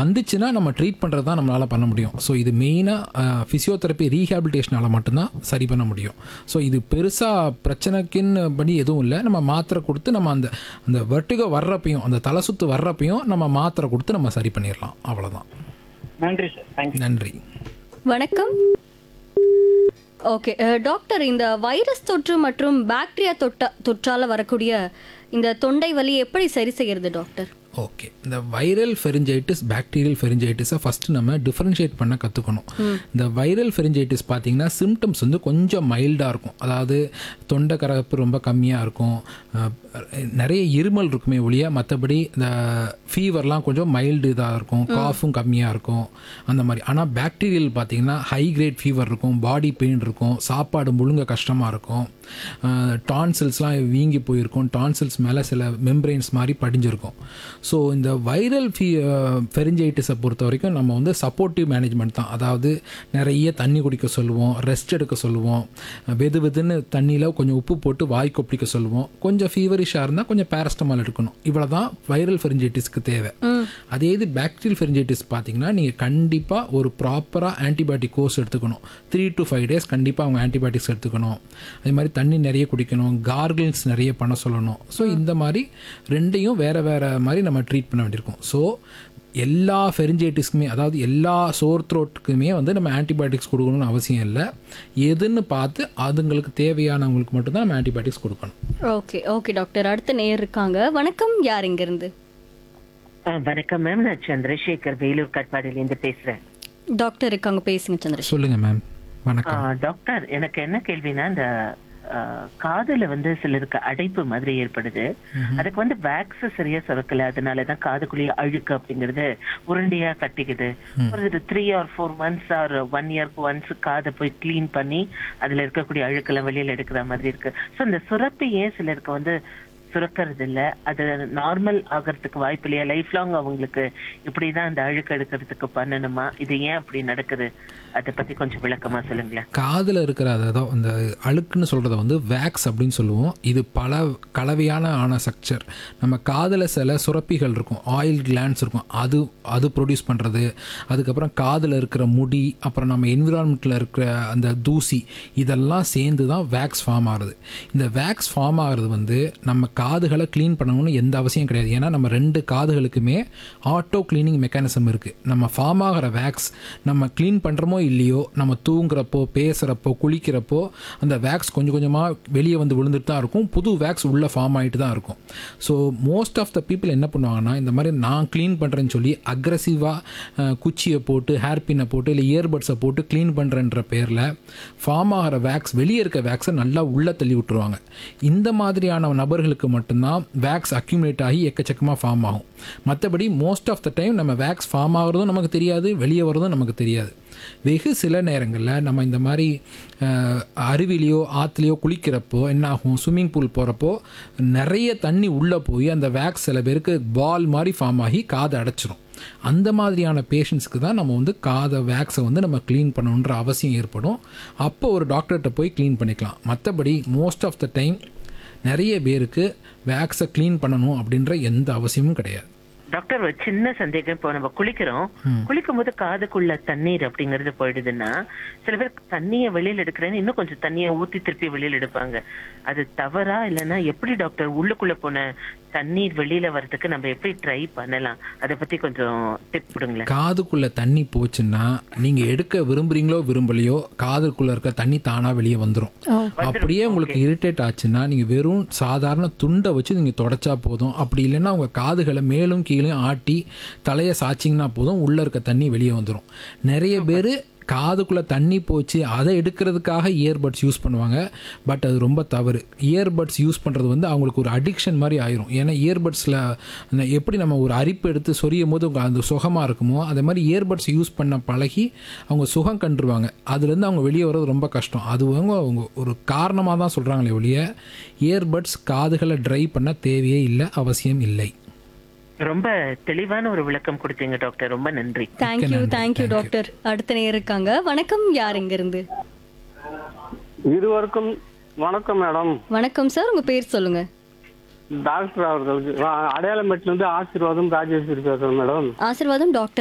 வந்துச்சுன்னா நம்ம ட்ரீட் பண்ணுறது தான் நம்மளால் பண்ண முடியும் ஸோ இது மெயினாக ஃபிசியோதெரப்பி ரீஹாபிலிட்டேஷனால் மட்டும்தான் சரி பண்ண முடியும் ஸோ இது பெருசாக பிரச்சனைக்குன்னு படி எதுவும் இல்லை நம்ம மாத்திரை கொடுத்து நம்ம அந்த அந்த வெர்டிகோ வர்றப்பையும் அந்த தலை சுத்து வர்றப்பையும் நம்ம மாத்திரை கொடுத்து நம்ம சரி பண்ணிடலாம் அவ்வளோதான் நன்றி சார் தேங்க்யூ நன்றி வணக்கம் ஓகே டாக்டர் இந்த வைரஸ் தொற்று மற்றும் பாக்டீரியா தொட்ட தொற்றால வரக்கூடிய இந்த தொண்டை வலி எப்படி சரி செய்யறது டாக்டர் ஓகே இந்த வைரல் ஃபெரிஞ்சைட்டிஸ் பாக்டீரியல் ஃபெரிஞ்சைட்டிஸை ஃபஸ்ட்டு நம்ம டிஃபரன்ஷியேட் பண்ண கற்றுக்கணும் இந்த வைரல் ஃபெரிஞ்சைட்டிஸ் பார்த்தீங்கன்னா சிம்டம்ஸ் வந்து கொஞ்சம் மைல்டாக இருக்கும் அதாவது தொண்டை கரகப்பு ரொம்ப கம்மியாக இருக்கும் அஹ், நிறைய இருமல் இருக்குமே ஒழிய மற்றபடி இந்த ஃபீவர்லாம் கொஞ்சம் மைல்டு இதாக இருக்கும் காஃபும் கம்மியாக இருக்கும் அந்த மாதிரி ஆனால் பாக்டீரியல் பார்த்தீங்கன்னா ஹை கிரேட் ஃபீவர் இருக்கும் பாடி பெயின் இருக்கும் சாப்பாடு முழுங்க கஷ்டமாக இருக்கும் டான்சில்ஸ்லாம் வீங்கி போயிருக்கும் டான்சில்ஸ் மேலே சில மெம்பரெயின்ஸ் மாதிரி படிஞ்சிருக்கும் ஸோ இந்த வைரல் ஃபீ ஃபெரிஞ்சைட்டிஸை பொறுத்த வரைக்கும் நம்ம வந்து சப்போர்ட்டிவ் மேனேஜ்மெண்ட் தான் அதாவது நிறைய தண்ணி குடிக்க சொல்லுவோம் ரெஸ்ட் எடுக்க சொல்லுவோம் வெது வெதுன்னு தண்ணியில் கொஞ்சம் உப்பு போட்டு வாய் கொப்பளிக்க சொல்லுவோம் கொஞ்சம் ஃபீவரிஷாக இருந்தால் கொஞ்சம் பேரஸ்டமால் எடுக்கணும் இவ்வளோ தான் வைரல் ஃபெரிஞ்சைட்டிஸ்க்கு தேவை அதே இது பாக்டீரியல் ஃபெரிஞ்சைட்டிஸ் பார்த்தீங்கன்னா நீங்கள் கண்டிப்பாக ஒரு ப்ராப்பராக ஆன்டிபயோட்டிக் கோர்ஸ் எடுத்துக்கணும் த்ரீ டு ஃபைவ் டேஸ் கண்டிப்பாக அவங்க ஆன்டிபயோட்டிக்ஸ் எடுத்துக்கணும் அதே மாதிரி தண்ணி நிறைய குடிக்கணும் கார்கிள்ஸ் நிறைய பண்ண சொல்லணும் ஸோ இந்த மாதிரி ரெண்டையும் வேறு வேறு மாதிரி நம்ம ட்ரீட் பண்ண வேண்டியிருக்கும் ஸோ எல்லா ஃபெரிஞ்சைட்டிஸ்க்குமே அதாவது எல்லா சோர் த்ரோட்டுக்குமே வந்து நம்ம ஆன்டிபயோட்டிக்ஸ் கொடுக்கணும்னு அவசியம் இல்லை எதுன்னு பார்த்து அதுங்களுக்கு தேவையானவங்களுக்கு மட்டும்தான் நம்ம ஆன்டிபயோட்டிக்ஸ் கொடுக்கணும் ஓகே ஓகே டாக்டர் அடுத்த நேர் இருக்காங்க வணக்கம் யார் இங்கிருந்து ஆ, வணக்கம் மேம் நான் சந்திரசேகர் வேலூர் கட்பாடியிலேருந்து பேசுறேன் டாக்டர் இருக்காங்க பேசுங்க சந்திரசேகர் சொல்லுங்கள் மேம் ஆ, வணக்கம் டாக்டர் எனக்கு என்ன கேள்வினா இந்த ஆ, காதுல வந்து சிலருக்கு அடைப்பு மாதிரி ஏற்படுது அதுக்கு வந்து வேக்ஸ் சரியா சுரக்கல அதனாலதான் காதுக்குள்ளேயே அழுக்கு அப்படிங்கறது உருண்டையா கட்டிக்குது ஒரு three or four months or one இயர்க்கு ஒன்ஸ் காதை போய் க்ளீன் பண்ணி அதுல இருக்கக்கூடிய அழுக்கெல்லாம் வெளியில எடுக்கிற மாதிரி இருக்கு சோ இந்த சுரப்பி ஏன் சிலருக்கு வந்து சுரக்கிறது இல்ல அது நார்மல் ஆகிறதுக்கு வாய்ப்பு இல்லையா லைஃப் லாங் அவங்களுக்கு இப்படிதான் அந்த அழுக்கு எடுக்கிறதுக்கு பண்ணணுமா இது ஏன் அப்படி நடக்குது அதை பத்தி கொஞ்சம் விளக்கமா சொல்லுங்களேன் காதில் இருக்கிற அதாவது அந்த அழுக்குன்னு சொல்கிறத வந்து வேக்ஸ் அப்படின்னு சொல்லுவோம் இது பல கலவையான ஆன ஸ்ட்ரக்சர் நம்ம காதில் சில சுரப்பிகள் இருக்கும் ஆயில் கிளாண்ட்ஸ் இருக்கும் அது அது ப்ரொடியூஸ் பண்ணுறது அதுக்கப்புறம் காதில் இருக்கிற முடி அப்புறம் நம்ம என்விரான்மெண்ட்டில் இருக்கிற அந்த தூசி இதெல்லாம் சேர்ந்து தான் வேக்ஸ் ஃபார்ம் ஆகுது இந்த வேக்ஸ் ஃபார்ம் ஆகிறது வந்து நம்ம காதுகளை க்ளீன் பண்ணணும்னு எந்த அவசியம் கிடையாது ஏன்னா நம்ம ரெண்டு காதுகளுக்குமே ஆட்டோ க்ளீனிங் மெக்கானிசம் இருக்குது நம்ம ஃபார்ம் ஆகிற வேக்ஸ் நம்ம க்ளீன் பண்ணுறோமோ இல்லையோ நம்ம தூங்குறப்போ பேசுகிறப்போ குளிக்கிறப்போ அந்த வேக்ஸ் கொஞ்சம் கொஞ்சமாக வெளியே வந்து விழுந்துட்டு தான் இருக்கும் புது வேக்ஸ் உள்ளே ஃபார்ம் ஆகிட்டு தான் இருக்கும் so most of the people என்ன பண்ணுவாங்கன்னா இந்த மாதிரி நான் க்ளீன் பண்ணுறேன்னு சொல்லி அக்ரஸிவாக குச்சியை போட்டு ஹேர் பின்னை போட்டு இல்லை இயர்பட்ஸை போட்டு க்ளீன் பண்ணுறன்ற பேரில் ஃபார்ம் ஆகிற வேக்ஸ் வெளியே இருக்க வேக்ஸை நல்லா உள்ளே தள்ளி விட்டுருவாங்க இந்த மாதிரியான நபர்களுக்கு மட்டும்தான் வேக்ஸ் அக்யூமுலேட் ஆகி எக்கச்சக்கமாக ஃபார்ம் ஆகும் மற்றபடி மோஸ்ட் ஆஃப் த டைம் நம்ம வேக்ஸ் ஃபார்ம் ஆகிறதும் நமக்கு தெரியாது வெளியே வரதும் நமக்கு தெரியாது வெகு சில நேரங்களில் நம்ம இந்த மாதிரி அஹ், அருவிலையோ ஆற்றுலையோ குளிக்கிறப்போ என்ன ஆகும் ஸ்விம்மிங் பூல் போகிறப்போ நிறைய தண்ணி உள்ளே போய் அந்த வேக்ஸ் சில பேருக்கு பால் மாதிரி ஃபார்ம் ஆகி காதை அடைச்சிரும் அந்த மாதிரியான பேஷண்ட்ஸ்க்கு தான் நம்ம வந்து காதை வேக்ஸை வந்து நம்ம க்ளீன் பண்ணணுன்ற அவசியம் ஏற்படும் அப்போ ஒரு டாக்டர்கிட்ட போய் க்ளீன் பண்ணிக்கலாம் மற்றபடி மோஸ்ட் ஆஃப் த டைம் நிறைய பேருக்கு வேக்ஸை க்ளீன் பண்ணணும் அப்படின்ற எந்த அவசியமும் கிடையாது டாக்டர் ஒரு சின்ன சந்தேகம் இப்போ நம்ம குளிக்கிறோம் குளிக்கும் போது காதுக்குள்ள தண்ணீர் அப்படிங்கறது போயிடுதுன்னா சில பேர் தண்ணிய வெளியில எடுக்கிறேன்னு இன்னும் கொஞ்சம் தண்ணிய ஊத்தி திருப்பி வெளியில எடுப்பாங்க அது தவறா இல்லைன்னா எப்படி டாக்டர் உள்ளுக்குள்ள போன தண்ணீர் வெளியில வர்றதுக்கு நம்ம எப்படி ட்ரை பண்ணலாம் அதை பத்தி கொஞ்சம் டிப் கொடுங்களேன் காதுக்குள்ள தண்ணி போச்சுன்னா நீங்க எடுக்க விரும்புறீங்களோ விரும்பலையோ காதுக்குள்ள இருக்க தண்ணி தானா வெளியே வந்துடும் அப்படியே உங்களுக்கு இரிட்டேட் ஆச்சுன்னா நீங்க வெறும் சாதாரண துண்டை வச்சு நீங்க தொடச்சா போதும் அப்படி இல்லைன்னா உங்க காதுகளை மேலும் கீழே ஆட்டி தலையை சாய்ச்சிங்கன்னா போதும் உள்ள இருக்க தண்ணி வெளியே வந்துடும் நிறைய பேர் காதுக்குள்ளே தண்ணி போச்சு அதை எடுக்கிறதுக்காக இயர்பட்ஸ் யூஸ் பண்ணுவாங்க பட் அது ரொம்ப தவறு இயர்பட்ஸ் யூஸ் பண்ணுறது வந்து அவங்களுக்கு ஒரு அடிக்ஷன் மாதிரி ஆயிரும் ஏன்னா இயர்பட்ஸில் எப்படி நம்ம ஒரு அரிப்பு எடுத்து சொரியும் போது உங்க அந்த சுகமாக இருக்குமோ அதே மாதிரி இயர்பட்ஸ் யூஸ் பண்ண பழகி அவங்க சுகம் கண்டுருவாங்க அதுலேருந்து அவங்க வெளியே வர்றது ரொம்ப கஷ்டம் அது அவங்க அவங்க ஒரு காரணமாக தான் சொல்கிறாங்களே ஒழிய இயர்பட்ஸ் காதுகளை ட்ரை பண்ண தேவையே இல்லை அவசியம் இல்லை ரொம்ப தெளிவான ஒரு விளக்கம் கொடுத்தீங்க டாக்டர் ரொம்ப நன்றி தேங்க்யூ நன்றி, தேங்க்யூ thank you. டாக்டர் அடுத்த நேர் இருக்காங்க வணக்கம் யார் இங்கிருந்து இருவருக்கும் வணக்கம் மேடம் வணக்கம் சார் உங்க பேர் சொல்லுங்க டாக்டர் அவர்களுக்கு அடையாளமேட்டிலிருந்து ஆசீர்வாதம் ராஜேஸ்வரி பேசுறேன் மேடம் ஆசீர்வாதம் டாக்டர்